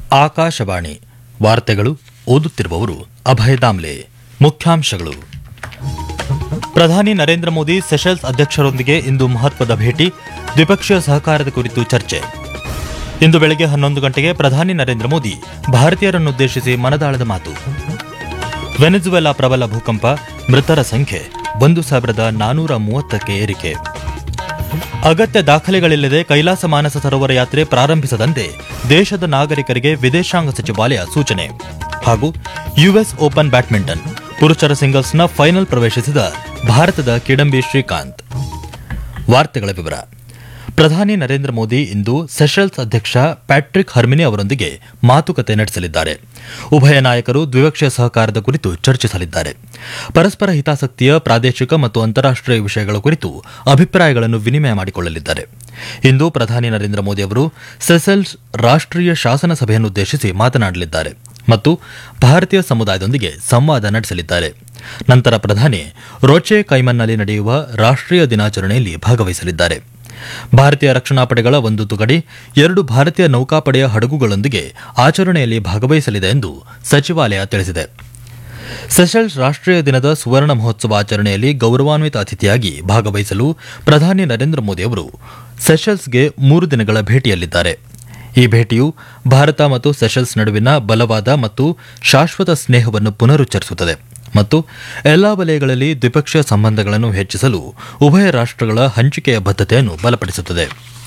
ಆಕಾಶವಾಣಿ ವಾರ್ತೆಗಳು ಓದುತ್ತಿರುವವರು ಅಭಯ ದಾಮ್ಲೆ ಮುಖ್ಯಾಂಶಗಳು ಪ್ರಧಾನಿ ನರೇಂದ್ರ ಮೋದಿ ಸೆಷಲ್ಸ್ ಅಧ್ಯಕ್ಷರೊಂದಿಗೆ ಇಂದು ಮಹತ್ವದ ಭೇಟಿ ದ್ವಿಪಕ್ಷೀಯ ಸಹಕಾರದ ಕುರಿತು ಚರ್ಚೆ ಇಂದು ಬೆಳಗ್ಗೆ ಹನ್ನೊಂದು ಗಂಟೆಗೆ ಪ್ರಧಾನಿ ನರೇಂದ್ರ ಮೋದಿ ಭಾರತೀಯರನ್ನುದ್ದೇಶಿಸಿ ಮನದಾಳದ ಮಾತು ವೆನೆಜುವೆಲಾ ಪ್ರಬಲ ಭೂಕಂಪ ಮೃತರ ಸಂಖ್ಯೆ ಒಂದು ಸಾವಿರದ ನಾನೂರ ಮೂವತ್ತಕ್ಕೆ ಏರಿಕೆ ಅಗತ್ಯ ದಾಖಲೆಗಳಿಲ್ಲದೆ ಕೈಲಾಸ ಮಾನಸ ಸರೋವರ ಯಾತ್ರೆ ಪ್ರಾರಂಭಿಸದಂತೆ ದೇಶದ ನಾಗರಿಕರಿಗೆ ವಿದೇಶಾಂಗ ಸಚಿವಾಲಯ ಸೂಚನೆ ಹಾಗೂ ಯುಎಸ್ ಓಪನ್ ಬ್ಯಾಡ್ಮಿಂಟನ್ ಪುರುಷರ ಸಿಂಗಲ್ಸ್ನ ಫೈನಲ್ ಪ್ರವೇಶಿಸಿದ ಭಾರತದ ಕಿಡಂಬಿ ಶ್ರೀಕಾಂತ್ ವಾರ್ತೆಗಳ ವಿವರ ಪ್ರಧಾನಿ ನರೇಂದ್ರ ಮೋದಿ ಇಂದು ಸೆಷಲ್ಸ್ ಅಧ್ಯಕ್ಷ ಪ್ಯಾಟ್ರಿಕ್ ಹರ್ಮಿನಿ ಅವರೊಂದಿಗೆ ಮಾತುಕತೆ ನಡೆಸಲಿದ್ದಾರೆ ಉಭಯ ನಾಯಕರು ದ್ವಿಪಕ್ಷೀಯ ಸಹಕಾರದ ಕುರಿತು ಚರ್ಚಿಸಲಿದ್ದಾರೆ ಪರಸ್ಪರ ಹಿತಾಸಕ್ತಿಯ ಪ್ರಾದೇಶಿಕ ಮತ್ತು ಅಂತಾರಾಷ್ಟೀಯ ವಿಷಯಗಳ ಕುರಿತು ಅಭಿಪ್ರಾಯಗಳನ್ನು ವಿನಿಮಯ ಮಾಡಿಕೊಳ್ಳಲಿದ್ದಾರೆ ಇಂದು ಪ್ರಧಾನಿ ನರೇಂದ್ರ ಮೋದಿ ಅವರು ಸೆಸೆಲ್ಸ್ ರಾಷ್ಟೀಯ ಶಾಸನ ಸಭೆಯನ್ನುದ್ದೇಶಿಸಿ ಮಾತನಾಡಲಿದ್ದಾರೆ ಮತ್ತು ಭಾರತೀಯ ಸಮುದಾಯದೊಂದಿಗೆ ಸಂವಾದ ನಡೆಸಲಿದ್ದಾರೆ ನಂತರ ಪ್ರಧಾನಿ ರೋಚೆ ಕೈಮನ್ನಲ್ಲಿ ನಡೆಯುವ ರಾಷ್ಟೀಯ ದಿನಾಚರಣೆಯಲ್ಲಿ ಭಾಗವಹಿಸಲಿದ್ದಾರೆ ಭಾರತೀಯ ರಕ್ಷಣಾ ಪಡೆಗಳ ಒಂದು ತುಕಡಿ ಎರಡು ಭಾರತೀಯ ನೌಕಾಪಡೆಯ ಹಡಗುಗಳೊಂದಿಗೆ ಆಚರಣೆಯಲ್ಲಿ ಭಾಗವಹಿಸಲಿದೆ ಎಂದು ಸಚಿವಾಲಯ ತಿಳಿಸಿದೆ ಸೆಷಲ್ಸ್ ರಾಷ್ಟೀಯ ದಿನದ ಸುವರ್ಣ ಮಹೋತ್ಸವ ಆಚರಣೆಯಲ್ಲಿ ಗೌರವಾನ್ವಿತ ಅತಿಥಿಯಾಗಿ ಭಾಗವಹಿಸಲು ಪ್ರಧಾನಿ ನರೇಂದ್ರ ಮೋದಿ ಅವರು ಸೆಷಲ್ಸ್ಗೆ ಮೂರು ದಿನಗಳ ಭೇಟಿಯಲ್ಲಿದ್ದಾರೆ ಈ ಭೇಟಿಯು ಭಾರತ ಮತ್ತು ಸೆಷಲ್ಸ್ ನಡುವಿನ ಬಲವಾದ ಮತ್ತು ಶಾಶ್ವತ ಸ್ನೇಹವನ್ನು ಪುನರುಚ್ಚರಿಸುತ್ತದೆ ಮತ್ತು ಎಲ್ಲಾ ವಲಯಗಳಲ್ಲಿ ದ್ವಿಪಕ್ಷೀಯ ಸಂಬಂಧಗಳನ್ನು ಹೆಚ್ಚಿಸಲು ಉಭಯ ರಾಷ್ಟಗಳ ಹಂಚಿಕೆಯ ಬದ್ಧತೆಯನ್ನು ಬಲಪಡಿಸುತ್ತದೆ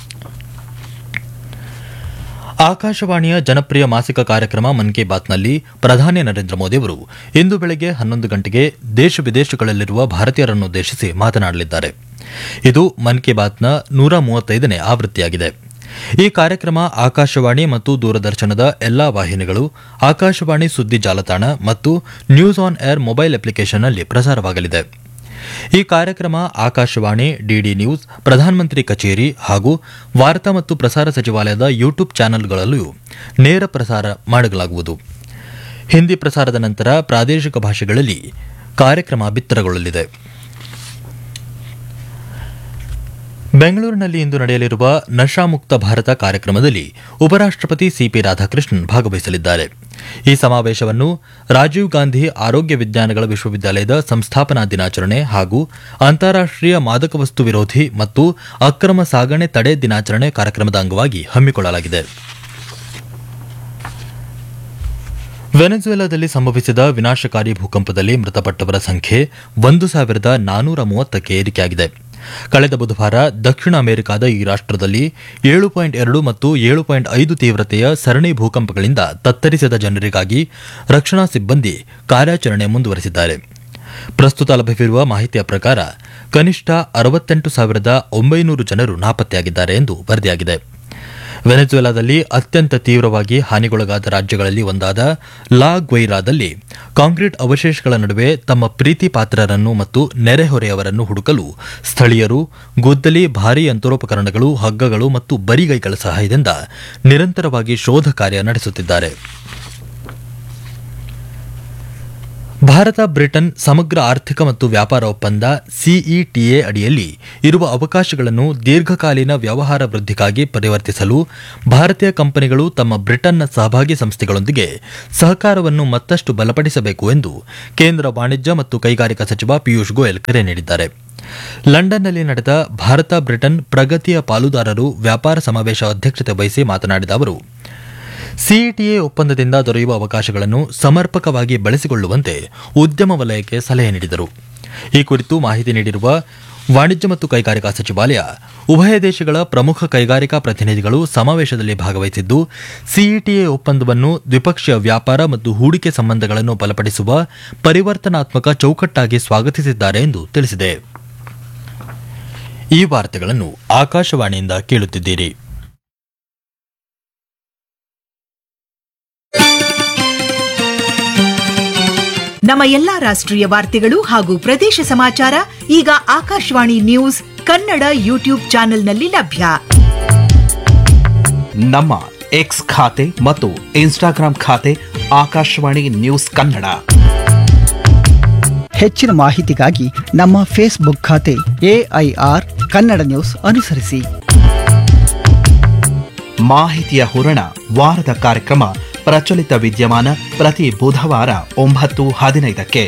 ಆಕಾಶವಾಣಿಯ ಜನಪ್ರಿಯ ಮಾಸಿಕ ಕಾರ್ಯಕ್ರಮ ಮನ್ ಕಿ ಬಾತ್ನಲ್ಲಿ ಪ್ರಧಾನಿ ನರೇಂದ್ರ ಮೋದಿ ಅವರು ಇಂದು ಬೆಳಗ್ಗೆ ಹನ್ನೊಂದು ಗಂಟೆಗೆ ದೇಶ ವಿದೇಶಗಳಲ್ಲಿರುವ ಭಾರತೀಯರನ್ನುದ್ದೇಶಿಸಿ ಮಾತನಾಡಲಿದ್ದಾರೆ ಇದು ಮನ್ ಕಿ ಬಾತ್ನ ನೂರ ಮೂವತ್ತೈದನೇ ಆವೃತ್ತಿಯಾಗಿದೆ ಈ ಕಾರ್ಯಕ್ರಮ ಆಕಾಶವಾಣಿ ಮತ್ತು ದೂರದರ್ಶನದ ಎಲ್ಲಾ ವಾಹಿನಿಗಳು ಆಕಾಶವಾಣಿ ಸುದ್ದಿ ಜಾಲತಾಣ ಮತ್ತು ನ್ಯೂಸ್ ಆನ್ ಏರ್ ಮೊಬೈಲ್ ಅಪ್ಲಿಕೇಶನ್ನಲ್ಲಿ ಪ್ರಸಾರವಾಗಲಿದೆ ಈ ಕಾರ್ಯಕ್ರಮ ಆಕಾಶವಾಣಿ ಡಿಡಿ ನ್ಯೂಸ್ ಪ್ರಧಾನಮಂತ್ರಿ ಕಚೇರಿ ಹಾಗೂ ವಾರ್ತಾ ಮತ್ತು ಪ್ರಸಾರ ಸಚಿವಾಲಯದ ಯೂಟ್ಯೂಬ್ ಚಾನೆಲ್ಗಳಲ್ಲೂ ನೇರ ಪ್ರಸಾರ ಮಾಡಲಾಗುವುದು ಹಿಂದಿ ಪ್ರಸಾರದ ನಂತರ ಪ್ರಾದೇಶಿಕ ಭಾಷೆಗಳಲ್ಲಿ ಕಾರ್ಯಕ್ರಮ ಬಿತ್ತರಗೊಳ್ಳಲಿದೆ ಬೆಂಗಳೂರಿನಲ್ಲಿ ಇಂದು ನಡೆಯಲಿರುವ ನಶಾಮುಕ್ತ ಭಾರತ ಕಾರ್ಯಕ್ರಮದಲ್ಲಿ ಉಪರಾಷ್ಟಪತಿ ಸಿಪಿ ರಾಧಾಕೃಷ್ಣನ್ ಭಾಗವಹಿಸಲಿದ್ದಾರೆ ಈ ಸಮಾವೇಶವನ್ನು ರಾಜೀವ್ ಗಾಂಧಿ ಆರೋಗ್ಯ ವಿಜ್ಞಾನಗಳ ವಿಶ್ವವಿದ್ಯಾಲಯದ ಸಂಸ್ಥಾಪನಾ ದಿನಾಚರಣೆ ಹಾಗೂ ಅಂತಾರಾಷ್ಟೀಯ ಮಾದಕ ವಸ್ತು ವಿರೋಧಿ ಮತ್ತು ಅಕ್ರಮ ಸಾಗಣೆ ತಡೆ ದಿನಾಚರಣೆ ಕಾರ್ಯಕ್ರಮದ ಅಂಗವಾಗಿ ಹಮ್ಮಿಕೊಳ್ಳಲಾಗಿದೆ ವೆನೆಜುವೆಲಾದಲ್ಲಿ ಸಂಭವಿಸಿದ ವಿನಾಶಕಾರಿ ಭೂಕಂಪದಲ್ಲಿ ಮೃತಪಟ್ಟವರ ಸಂಖ್ಯೆ ಒಂದು ಸಾವಿರದ ನಾನೂರ ಮೂವತ್ತಕ್ಕೆ ಏರಿಕೆಯಾಗಿದೆ ಕಳೆದ ಬುಧವಾರ ದಕ್ಷಿಣ ಅಮೆರಿಕಾದ ಈ ರಾಷ್ಟದಲ್ಲಿ ಏಳು ಪಾಯಿಂಟ್ ಎರಡು ಮತ್ತು ಏಳು ಪಾಯಿಂಟ್ ಐದು ತೀವ್ರತೆಯ ಸರಣಿ ಭೂಕಂಪಗಳಿಂದ ತತ್ತರಿಸಿದ ಜನರಿಗಾಗಿ ರಕ್ಷಣಾ ಸಿಬ್ಬಂದಿ ಕಾರ್ಯಾಚರಣೆ ಮುಂದುವರೆಸಿದ್ದಾರೆ ಪ್ರಸ್ತುತ ಲಭ್ಯವಿರುವ ಮಾಹಿತಿಯ ಪ್ರಕಾರ ಕನಿಷ್ಠ ಅರವತ್ತೆಂಟು ಸಾವಿರದ ಒಂಬೈನೂರು ಜನರು ನಾಪತ್ತೆಯಾಗಿದ್ದಾರೆ ಎಂದು ವರದಿಯಾಗಿದೆ ವೆನೆಜುವೆಲಾದಲ್ಲಿ ಅತ್ಯಂತ ತೀವ್ರವಾಗಿ ಹಾನಿಗೊಳಗಾದ ರಾಜ್ಯಗಳಲ್ಲಿ ಒಂದಾದ ಲಾ ಗ್ವೈರಾದಲ್ಲಿ ಕಾಂಕ್ರೀಟ್ ಅವಶೇಷಗಳ ನಡುವೆ ತಮ್ಮ ಪ್ರೀತಿ ಪಾತ್ರರನ್ನು ಮತ್ತು ನೆರೆಹೊರೆಯವರನ್ನು ಹುಡುಕಲು ಸ್ಥಳೀಯರು ಗುದ್ದಲಿ ಭಾರೀ ಯಂತ್ರೋಪಕರಣಗಳು ಹಗ್ಗಗಳು ಮತ್ತು ಬರಿಗೈಗಳ ಸಹಾಯದಿಂದ ನಿರಂತರವಾಗಿ ಶೋಧ ಕಾರ್ಯ ನಡೆಸುತ್ತಿದ್ದಾರೆ ಭಾರತ ಬ್ರಿಟನ್ ಸಮಗ್ರ ಆರ್ಥಿಕ ಮತ್ತು ವ್ಯಾಪಾರ ಒಪ್ಪಂದ ಸಿಇಟಿಎ ಅಡಿಯಲ್ಲಿ ಇರುವ ಅವಕಾಶಗಳನ್ನು ದೀರ್ಘಕಾಲೀನ ವ್ಯವಹಾರ ವೃದ್ಧಿಗಾಗಿ ಪರಿವರ್ತಿಸಲು ಭಾರತೀಯ ಕಂಪನಿಗಳು ತಮ್ಮ ಬ್ರಿಟನ್ನ ಸಹಭಾಗಿ ಸಂಸ್ಥೆಗಳೊಂದಿಗೆ ಸಹಕಾರವನ್ನು ಮತ್ತಷ್ಟು ಬಲಪಡಿಸಬೇಕು ಎಂದು ಕೇಂದ್ರ ವಾಣಿಜ್ಯ ಮತ್ತು ಕೈಗಾರಿಕಾ ಸಚಿವ ಪಿಯೂಷ್ ಗೋಯಲ್ ಕರೆ ನೀಡಿದ್ದಾರೆ ಲಂಡನ್ನಲ್ಲಿ ನಡೆದ ಭಾರತ ಬ್ರಿಟನ್ ಪ್ರಗತಿಯ ಪಾಲುದಾರರು ವ್ಯಾಪಾರ ಸಮಾವೇಶ ಅಧ್ಯಕ್ಷತೆ ವಹಿಸಿ ಮಾತನಾಡಿದ ಅವರು ಸಿಇಟಿಎ ಒಪ್ಪಂದದಿಂದ ದೊರೆಯುವ ಅವಕಾಶಗಳನ್ನು ಸಮರ್ಪಕವಾಗಿ ಬಳಸಿಕೊಳ್ಳುವಂತೆ ಉದ್ಯಮ ವಲಯಕ್ಕೆ ಸಲಹೆ ನೀಡಿದರು ಈ ಕುರಿತು ಮಾಹಿತಿ ನೀಡಿರುವ ವಾಣಿಜ್ಯ ಮತ್ತು ಕೈಗಾರಿಕಾ ಸಚಿವಾಲಯ ಉಭಯ ದೇಶಗಳ ಪ್ರಮುಖ ಕೈಗಾರಿಕಾ ಪ್ರತಿನಿಧಿಗಳು ಸಮಾವೇಶದಲ್ಲಿ ಭಾಗವಹಿಸಿದ್ದು ಸಿಇಟಿಎ ಒಪ್ಪಂದವನ್ನು ದ್ವಿಪಕ್ಷೀಯ ವ್ಯಾಪಾರ ಮತ್ತು ಹೂಡಿಕೆ ಸಂಬಂಧಗಳನ್ನು ಬಲಪಡಿಸುವ ಪರಿವರ್ತನಾತ್ಮಕ ಚೌಕಟ್ಟಾಗಿ ಸ್ವಾಗತಿಸಿದ್ದಾರೆ ಎಂದು ತಿಳಿಸಿದೆ ಈ ವಾರ್ತೆಗಳನ್ನು ಆಕಾಶವಾಣಿಯಿಂದ ಕೇಳುತ್ತಿದ್ದೀರಿ ನಮ್ಮ ಎಲ್ಲಾ ರಾಷ್ಟ್ರೀಯ ವಾರ್ತೆಗಳು ಹಾಗೂ ಪ್ರದೇಶ ಸಮಾಚಾರ ಈಗ ಆಕಾಶವಾಣಿ ನ್ಯೂಸ್ ಕನ್ನಡ ಯೂಟ್ಯೂಬ್ ಚಾನೆಲ್ನಲ್ಲಿ ಲಭ್ಯ ನಮ್ಮ ಎಕ್ಸ್ ಖಾತೆ ಮತ್ತು ಇನ್ಸ್ಟಾಗ್ರಾಂ ಖಾತೆ ಆಕಾಶವಾಣಿ ನ್ಯೂಸ್ ಕನ್ನಡ ಹೆಚ್ಚಿನ ಮಾಹಿತಿಗಾಗಿ ನಮ್ಮ ಫೇಸ್ಬುಕ್ ಖಾತೆ ಎಐಆರ್ ಕನ್ನಡ ನ್ಯೂಸ್ ಅನುಸರಿಸಿ ಮಾಹಿತಿಯ ಹೂರಣ ವಾರದ ಕಾರ್ಯಕ್ರಮ ಪ್ರಚಲಿತ ವಿದ್ಯಮಾನ ಪ್ರತಿ ಬುಧವಾರ ಒಂಬತ್ತು ಹದಿನೈದಕ್ಕೆ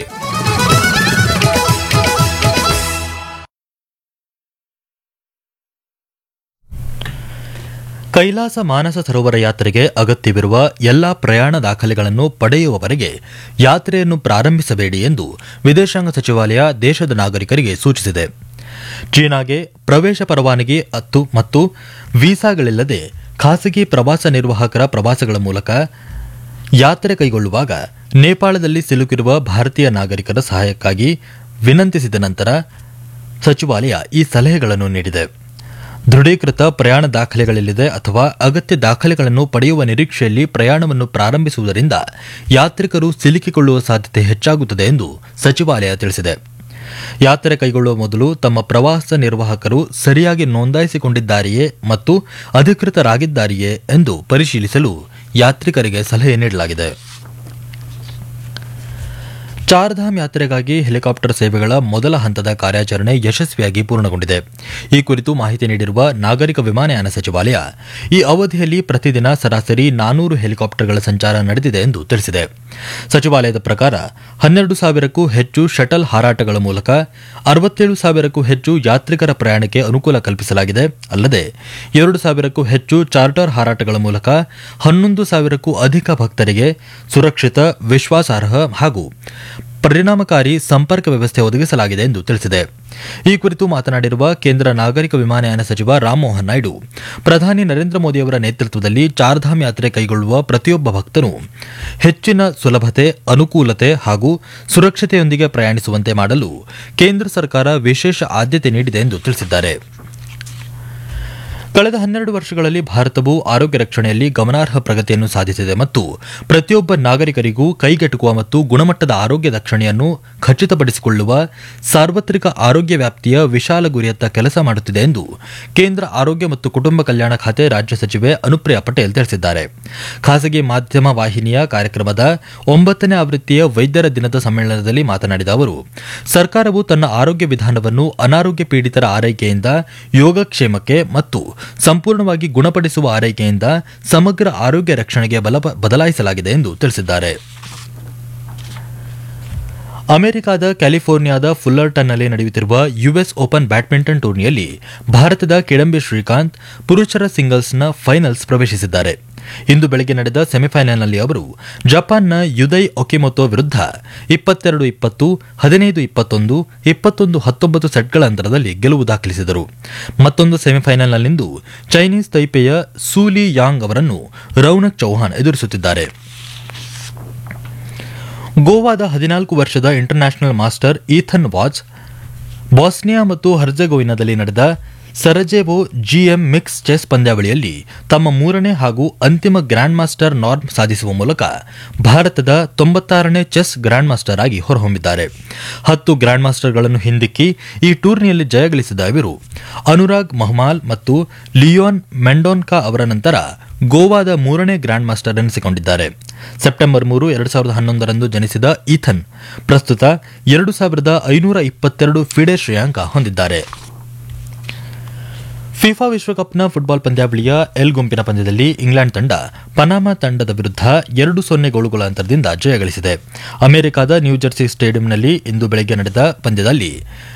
ಕೈಲಾಸ ಮಾನಸ ಸರೋವರ ಯಾತ್ರೆಗೆ ಅಗತ್ಯವಿರುವ ಎಲ್ಲಾ ಪ್ರಯಾಣ ದಾಖಲೆಗಳನ್ನು ಪಡೆಯುವವರೆಗೆ ಯಾತ್ರೆಯನ್ನು ಪ್ರಾರಂಭಿಸಬೇಡಿ ಎಂದು ವಿದೇಶಾಂಗ ಸಚಿವಾಲಯ ದೇಶದ ನಾಗರಿಕರಿಗೆ ಸೂಚಿಸಿದೆ ಚೀನಾಗೆ ಪ್ರವೇಶ ಪರವಾನಗಿ ಅತ್ತು ಮತ್ತು ವೀಸಾಗಳಿಲ್ಲದೆ ಖಾಸಗಿ ಪ್ರವಾಸ ನಿರ್ವಾಹಕರ ಪ್ರವಾಸಗಳ ಮೂಲಕ ಯಾತ್ರೆ ಕೈಗೊಳ್ಳುವಾಗ ನೇಪಾಳದಲ್ಲಿ ಸಿಲುಕಿರುವ ಭಾರತೀಯ ನಾಗರಿಕರ ಸಹಾಯಕ್ಕಾಗಿ ವಿನಂತಿಸಿದ ನಂತರ ಸಚಿವಾಲಯ ಈ ಸಲಹೆಗಳನ್ನು ನೀಡಿದೆ ದೃಢೀಕೃತ ಪ್ರಯಾಣ ದಾಖಲೆಗಳಿಲ್ಲದೆ ಅಥವಾ ಅಗತ್ಯ ದಾಖಲೆಗಳನ್ನು ಪಡೆಯುವ ನಿರೀಕ್ಷೆಯಲ್ಲಿ ಪ್ರಯಾಣವನ್ನು ಪ್ರಾರಂಭಿಸುವುದರಿಂದ ಯಾತ್ರಿಕರು ಸಿಲುಕಿಕೊಳ್ಳುವ ಸಾಧ್ಯತೆ ಹೆಚ್ಚಾಗುತ್ತದೆ ಎಂದು ಸಚಿವಾಲಯ ತಿಳಿಸಿದೆ ಯಾತ್ರೆ ಕೈಗೊಳ್ಳುವ ಮೊದಲು ತಮ್ಮ ಪ್ರವಾಸ ನಿರ್ವಾಹಕರು ಸರಿಯಾಗಿ ನೋಂದಾಯಿಸಿಕೊಂಡಿದ್ದಾರೆಯೇ ಮತ್ತು ಅಧಿಕೃತರಾಗಿದ್ದಾರೆಯೇ ಎಂದು ಪರಿಶೀಲಿಸಲು ಯಾತ್ರಿಕರಿಗೆ ಸಲಹೆ ನೀಡಲಾಗಿದೆ ಚಾರ್ಧಾಮ್ ಯಾತ್ರೆಗಾಗಿ ಹೆಲಿಕಾಪ್ಟರ್ ಸೇವೆಗಳ ಮೊದಲ ಹಂತದ ಕಾರ್ಯಾಚರಣೆ ಯಶಸ್ವಿಯಾಗಿ ಪೂರ್ಣಗೊಂಡಿದೆ ಈ ಕುರಿತು ಮಾಹಿತಿ ನೀಡಿರುವ ನಾಗರಿಕ ವಿಮಾನಯಾನ ಸಚಿವಾಲಯ ಈ ಅವಧಿಯಲ್ಲಿ ಪ್ರತಿದಿನ ಸರಾಸರಿ ನಾನೂರು ಹೆಲಿಕಾಪ್ಟರ್ಗಳ ಸಂಚಾರ ನಡೆದಿದೆ ಎಂದು ತಿಳಿಸಿದೆ ಸಚಿವಾಲಯದ ಪ್ರಕಾರ ಹನ್ನೆರಡು ಸಾವಿರಕ್ಕೂ ಹೆಚ್ಚು ಶಟಲ್ ಹಾರಾಟಗಳ ಮೂಲಕ ಅರವತ್ತೇಳು ಸಾವಿರಕ್ಕೂ ಹೆಚ್ಚು ಯಾತ್ರಿಕರ ಪ್ರಯಾಣಕ್ಕೆ ಅನುಕೂಲ ಕಲ್ಪಿಸಲಾಗಿದೆ ಅಲ್ಲದೆ ಎರಡು ಸಾವಿರಕ್ಕೂ ಹೆಚ್ಚು ಚಾರ್ಟರ್ ಹಾರಾಟಗಳ ಮೂಲಕ ಹನ್ನೊಂದು ಸಾವಿರಕ್ಕೂ ಅಧಿಕ ಭಕ್ತರಿಗೆ ಸುರಕ್ಷಿತ ವಿಶ್ವಾಸಾರ್ಹ ಹಾಗೂ ಪರಿಣಾಮಕಾರಿ ಸಂಪರ್ಕ ವ್ಯವಸ್ಥೆ ಒದಗಿಸಲಾಗಿದೆ ಎಂದು ತಿಳಿಸಿದೆ ಈ ಕುರಿತು ಮಾತನಾಡಿರುವ ಕೇಂದ್ರ ನಾಗರಿಕ ವಿಮಾನಯಾನ ಸಚಿವ ರಾಮಮೋಹನ್ ನಾಯ್ಡು ಪ್ರಧಾನಿ ನರೇಂದ್ರ ಮೋದಿಯವರ ನೇತೃತ್ವದಲ್ಲಿ ಚಾರ್ಧಾಮ್ ಯಾತ್ರೆ ಕೈಗೊಳ್ಳುವ ಪ್ರತಿಯೊಬ್ಬ ಭಕ್ತನು ಹೆಚ್ಚಿನ ಸುಲಭತೆ ಅನುಕೂಲತೆ ಹಾಗೂ ಸುರಕ್ಷತೆಯೊಂದಿಗೆ ಪ್ರಯಾಣಿಸುವಂತೆ ಮಾಡಲು ಕೇಂದ್ರ ಸರ್ಕಾರ ವಿಶೇಷ ಆದ್ಯತೆ ನೀಡಿದೆ ಎಂದು ತಿಳಿಸಿದ್ದಾರೆ ಕಳೆದ ಹನ್ನೆರಡು ವರ್ಷಗಳಲ್ಲಿ ಭಾರತವು ಆರೋಗ್ಯ ರಕ್ಷಣೆಯಲ್ಲಿ ಗಮನಾರ್ಹ ಪ್ರಗತಿಯನ್ನು ಸಾಧಿಸಿದೆ ಮತ್ತು ಪ್ರತಿಯೊಬ್ಬ ನಾಗರಿಕರಿಗೂ ಕೈಗೆಟುಕುವ ಮತ್ತು ಗುಣಮಟ್ಟದ ಆರೋಗ್ಯ ರಕ್ಷಣೆಯನ್ನು ಖಚಿತಪಡಿಸಿಕೊಳ್ಳುವ ಸಾರ್ವತ್ರಿಕ ಆರೋಗ್ಯ ವ್ಯಾಪ್ತಿಯ ವಿಶಾಲ ಗುರಿಯತ್ತ ಕೆಲಸ ಮಾಡುತ್ತಿದೆ ಎಂದು ಕೇಂದ್ರ ಆರೋಗ್ಯ ಮತ್ತು ಕುಟುಂಬ ಕಲ್ಯಾಣ ಖಾತೆ ರಾಜ್ಯ ಸಚಿವೆ ಅನುಪ್ರಿಯಾ ಪಟೇಲ್ ತಿಳಿಸಿದ್ದಾರೆ ಖಾಸಗಿ ಮಾಧ್ಯಮ ವಾಹಿನಿಯ ಕಾರ್ಯಕ್ರಮದ ಒಂಬತ್ತನೇ ಆವೃತ್ತಿಯ ವೈದ್ಯರ ದಿನದ ಸಮ್ಮೇಳನದಲ್ಲಿ ಮಾತನಾಡಿದ ಅವರು ಸರ್ಕಾರವು ತನ್ನ ಆರೋಗ್ಯ ವಿಧಾನವನ್ನು ಅನಾರೋಗ್ಯ ಪೀಡಿತರ ಆರೈಕೆಯಿಂದ ಯೋಗಕ್ಷೇಮಕ್ಕೆ ಮತ್ತು ಸಂಪೂರ್ಣವಾಗಿ ಗುಣಪಡಿಸುವ ಆರೈಕೆಯಿಂದ ಸಮಗ್ರ ಆರೋಗ್ಯ ರಕ್ಷಣೆಗೆ ಬಲ ಬದಲಾಯಿಸಲಾಗಿದೆ ಎಂದು ತಿಳಿಸಿದ್ದಾರೆ ಅಮೆರಿಕದ ಕ್ಯಾಲಿಫೋರ್ನಿಯಾದ ಫುಲ್ಲರ್ಟನ್ನಲ್ಲಿ ನಡೆಯುತ್ತಿರುವ ಯುಎಸ್ ಓಪನ್ ಬ್ಯಾಡ್ಮಿಂಟನ್ ಟೂರ್ನಿಯಲ್ಲಿ ಭಾರತದ ಕಿಡಂಬಿ ಶ್ರೀಕಾಂತ್ ಪುರುಷರ ಸಿಂಗಲ್ಸ್ನ ಫೈನಲ್ಸ್ ಪ್ರವೇಶಿಸಿದ್ದಾರೆ ಇಂದು ಬೆಳಗ್ಗೆ ನಡೆದ ಸೆಮಿಫೈನಲ್ನಲ್ಲಿ ಅವರು ಜಪಾನ್ನ ಯುದೈ ಒಕಿಮೊತೊ ವಿರುದ್ಧ ಇಪ್ಪತ್ತೆರಡು ಇಪ್ಪತ್ತು ಹದಿನೈದು ಇಪ್ಪತ್ತೊಂದು ಇಪ್ಪತ್ತೊಂದು ಹತ್ತೊಂಬತ್ತು ಸೆಟ್ಗಳ ಅಂತರದಲ್ಲಿ ಗೆಲುವು ದಾಖಲಿಸಿದರು ಮತ್ತೊಂದು ಸೆಮಿಫೈನಲ್ನಲ್ಲಿಂದು ಚೈನೀಸ್ ತೈಪೆಯ ಸೂಲಿ ಯಾಂಗ್ ಅವರನ್ನು ರೌನಕ್ ಚೌಹಾನ್ ಎದುರಿಸುತ್ತಿದ್ದಾರೆ ಗೋವಾದ ಹದಿನಾಲ್ಕು ವರ್ಷದ international master Ethan Vaz Bosnia ಮತ್ತು ಹರ್ಜೆಗೋವಿನಾದಲ್ಲಿ ನಡೆದ ಸರಜೆವೋ ಜಿಎಂ ಮಿಕ್ಸ್ ಚೆಸ್ ಪಂದ್ಯಾವಳಿಯಲ್ಲಿ ತಮ್ಮ ಮೂರನೇ ಹಾಗೂ ಅಂತಿಮ ಗ್ರ್ಯಾಂಡ್ ಮಾಸ್ಟರ್ ನಾರ್ಮ್ ಸಾಧಿಸುವ ಮೂಲಕ ಭಾರತದ ತೊಂಬತ್ತಾರನೇ ಚೆಸ್ ಗ್ರ್ಯಾಂಡ್ ಮಾಸ್ಟರ್ ಆಗಿ ಹೊರಹೊಮ್ಮಿದ್ದಾರೆ ಹತ್ತು ಗ್ರ್ಯಾಂಡ್ ಮಾಸ್ಟರ್ಗಳನ್ನು ಹಿಂದಿಕ್ಕಿ ಈ ಟೂರ್ನಿಯಲ್ಲಿ ಜಯಗಳಿಸಿದ ಇವರು ಅನುರಾಗ್ ಮಹಮಾಲ್ ಮತ್ತು ಲಿಯೋನ್ ಮೆಂಡೋನ್ಕಾ ಅವರ ನಂತರ ಗೋವಾದ ಮೂರನೇ ಗ್ರ್ಯಾಂಡ್ ಮಾಸ್ಟರ್ ಎನಿಸಿಕೊಂಡಿದ್ದಾರೆ ಸೆಪ್ಟೆಂಬರ್ ಮೂರು ಎರಡು ಸಾವಿರದ ಹನ್ನೊಂದರಂದು ಜನಿಸಿದ ಈಥನ್ ಪ್ರಸ್ತುತ ಎರಡು ಸಾವಿರದ ಐನೂರ ಇಪ್ಪತ್ತೆರಡು ಫಿಡೆ ಶ್ರೇಯಾಂಕ ಹೊಂದಿದ್ದಾರೆ ಫಿಫಾ ವಿಶ್ವಕಪ್ನ ಫುಟ್ಬಾಲ್ ಪಂದ್ಯಾವಳಿಯ ಎಲ್ ಗುಂಪಿನ ಪಂದ್ಯದಲ್ಲಿ ಇಂಗ್ಲೆಂಡ್ ತಂಡ ಪನಾಮಾ ತಂಡದ ವಿರುದ್ಧ ಎರಡು ಸೊನ್ನೆ ಗೋಲುಗಳ ಅಂತರದಿಂದ ಜಯ ಗಳಿಸಿದೆ ಅಮೆರಿಕದ ನ್ಯೂಜೆರ್ಸಿ ಸ್ಟೇಡಿಯಂನಲ್ಲಿ ಇಂದು ಬೆಳಗ್ಗೆ ನಡೆದ ಪಂದ್ಯದಲ್ಲಿ